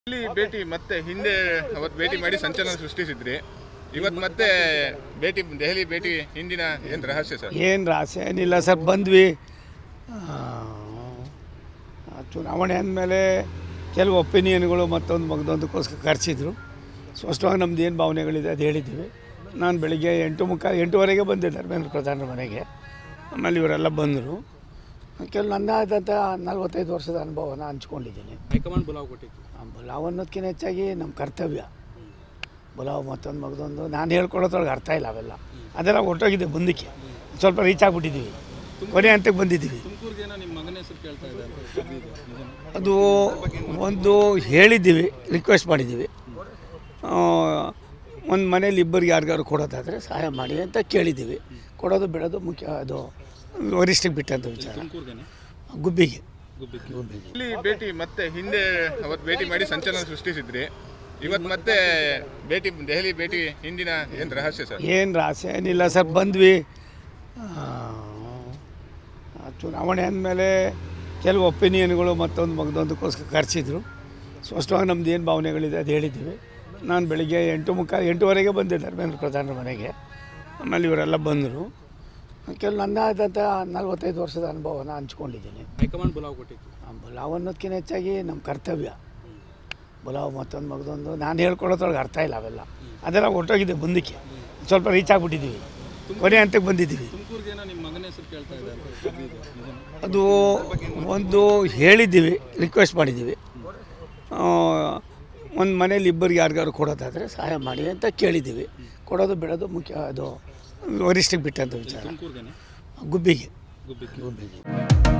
ಇಲ್ಲಿ ಭೇಟಿ ಮತ್ತೆ ಹಿಂದೆ ಅವತ್ತು ಭೇಟಿ ಮಾಡಿ ಸಂಚಲನ ಸೃಷ್ಟಿಸಿದ್ರಿ ಇವತ್ತು ಮತ್ತೆ ಭೇಟಿ ದೆಹಲಿ ಭೇಟಿ ಹಿಂದಿನ ಏನು ರಹಸ್ಯ ಸರ್ ಏನು ರಹಸ್ಯ ಏನಿಲ್ಲ ಸರ್ ಬಂದ್ವಿ ಆ, ಚುನಾವಣೆ ಅಂದಮೇಲೆ ಕೆಲವು ಒಪಿನಿಯನ್ಗಳು ಮತ್ತೊಂದು ಮಗದೊಂದಕ್ಕೋಸ್ಕರ ಕರೆಸಿದ್ರು ಸ್ಪಷ್ಟವಾಗಿ ನಮ್ದು ಏನು ಭಾವನೆಗಳಿದೆ ಅದು ಹೇಳಿದ್ದೀವಿ ನಾನು ಬೆಳಿಗ್ಗೆ ಎಂಟು ಮುಕ್ಕ ಎಂಟೂವರೆಗೆ ಬಂದೆ ಧರ್ಮೇಂದ್ರ ಪ್ರಧಾನರ ಮನೆಗೆ ಆಮೇಲೆ ಇವರೆಲ್ಲ ಬಂದರು ಕೆಲವು ನನ್ನದಾದಂಥ ನಲ್ವತ್ತೈದು ವರ್ಷದ ಅನುಭವನ ಹಂಚ್ಕೊಂಡಿದ್ದೀನಿ ಹೈಕಮಾಂಡ್ ಬುಲಾವ್ ಕೊಟ್ಟಿತ್ತು ಆ ಬುಲಾವ್ ಅನ್ನೋದಕ್ಕಿಂತ ಹೆಚ್ಚಾಗಿ ನಮ್ಮ ಕರ್ತವ್ಯ ಬುಲಾವ್ ಮತ್ತೊಂದು ಮಗದೊಂದು ನಾನು ಹೇಳ್ಕೊಡೋದ್ರೊಳಗೆ ಅರ್ಥ ಇಲ್ಲ ಅವೆಲ್ಲ ಅದೆಲ್ಲ ಹೊರಟೋಗಿದೆ ಮುಂದಕ್ಕೆ ಸ್ವಲ್ಪ ರೀಚ್ ಆಗಿಬಿಟ್ಟಿದ್ದೀವಿ ಕೊನೆ ಹಂತಕ್ಕೆ ಬಂದಿದ್ದೀವಿ ತುಮಕೂರಿಗೆ ಏನೋ ನಿಮ್ಮ ಮಗನ ಹೆಸರು ಕೇಳ್ತಾ ಇದೆ ಅಂತ ಸುದ್ದಿ ಇದೆ ನಿಜನಾ? ಅದು ಒಂದು ಹೇಳಿದ್ದೀವಿ ರಿಕ್ವೆಸ್ಟ್ ಮಾಡಿದ್ದೀವಿ ಒಂದು ಮನೇಲಿ ಇಬ್ಬರಿಗೆ ಯಾರಿಗಾರು ಕೊಡೋದಾದರೆ ಸಹಾಯ ಮಾಡಿ ಅಂತ ಕೇಳಿದ್ದೀವಿ ಕೊಡೋದು ಬಿಡೋದು ಮುಖ್ಯ ಅದು ವರಿಷ್ಠಕ್ಕೆ ಬಿಟ್ಟಂಥ ವಿಚಾರ ತುಮಕೂರಿಗೆನೆ ಗುಬ್ಬಿಗೆ ಗುಬ್ಬಿಗೆ ಗುಬ್ಬಿಗೆ ಇಲ್ಲಿ ಭೇಟಿ ಮತ್ತೆ ಹಿಂದೆ ಅವತ್ತು ಭೇಟಿ ಮಾಡಿ ಸಂಚಲನ ಸೃಷ್ಟಿಸಿದ್ರಿ ಇವತ್ತು ಮತ್ತೆ ಭೇಟಿ ದೆಹಲಿ ಭೇಟಿ ಹಿಂದಿನ ಏನು ರಹಸ್ಯ ಸರ್ ಏನು ರಹಸ್ಯ ಏನಿಲ್ಲ ಸರ್ ಬಂದ್ವಿ ಆ, ಚುನಾವಣೆ ಅಂದಮೇಲೆ ಕೆಲವು ಒಪಿನಿಯನ್ಗಳು ಮತ್ತೊಂದು ಮಗದೊಂದಕ್ಕೋಸ್ಕರ ಕರೆಸಿದ್ರು ಸ್ಪಷ್ಟವಾಗಿ ನಮ್ದು ಏನು ಭಾವನೆಗಳಿದೆ ಅದು ಹೇಳಿದ್ದೀವಿ ನಾನು ಬೆಳಿಗ್ಗೆ ಎಂಟು ಮುಕ್ಕ ಎಂಟೂವರೆಗೆ ಬಂದೆ ಧರ್ಮೇಂದ್ರ ಪ್ರಧಾನರ ಮನೆಗೆ ಆಮೇಲೆ ಇವರೆಲ್ಲ ಬಂದರು ಕೆಲವು ನನ್ನದಾದಂಥ ನಲ್ವತ್ತೈದು ವರ್ಷದ ಅನುಭವನ ಹಂಚ್ಕೊಂಡಿದ್ದೀನಿ ಹೈಕಮಾಂಡ್ ಬುಲಾವ್ ಕೊಟ್ಟಿತ್ತು ಆ ಬುಲಾವ್ ಅನ್ನೋದಕ್ಕಿಂತ ಹೆಚ್ಚಾಗಿ ನಮ್ಮ ಕರ್ತವ್ಯ ಬುಲಾವ್ ಮತ್ತೊಂದು ಮಗದೊಂದು ನಾನು ಹೇಳ್ಕೊಡೋದ್ರೊಳಗೆ ಅರ್ಥ ಇಲ್ಲ ಅವೆಲ್ಲ ಅದೆಲ್ಲ ಹೊರಟೋಗಿದೆ ಮುಂದಕ್ಕೆ ಸ್ವಲ್ಪ ರೀಚ್ ಆಗಿಬಿಟ್ಟಿದ್ದೀವಿ ಕೊನೆ ಹಂತಕ್ಕೆ ಬಂದಿದ್ದೀವಿ ತುಮಕೂರಿಗೆ ಏನೋ ನಿಮ್ಮ ಮಗನ ಹೆಸರು ಕೇಳ್ತಾ ಇದೆ ಅಂತ ಸುದ್ದಿ ಇದೆ ನಿಜನಾ? ಅದು ಒಂದು ಹೇಳಿದ್ದೀವಿ ರಿಕ್ವೆಸ್ಟ್ ಮಾಡಿದ್ದೀವಿ ಒಂದು ಮನೇಲಿ ಇಬ್ಬರಿಗೆ ಯಾರಿಗಾರು ಕೊಡೋದಾದರೆ ಸಹಾಯ ಮಾಡಿ ಅಂತ ಕೇಳಿದ್ದೀವಿ ಕೊಡೋದು ಬಿಡೋದು ಮುಖ್ಯ ಅದು ವರಿಷ್ಠಕ್ಕೆ ಬಿಟ್ಟಂಥ ವಿಚಾರ ತುಮಕೂರಿಗೆನೆ ಗುಬ್ಬಿಗೆ ಗುಬ್ಬಿಗೆ ಗುಬ್ಬಿಗೆ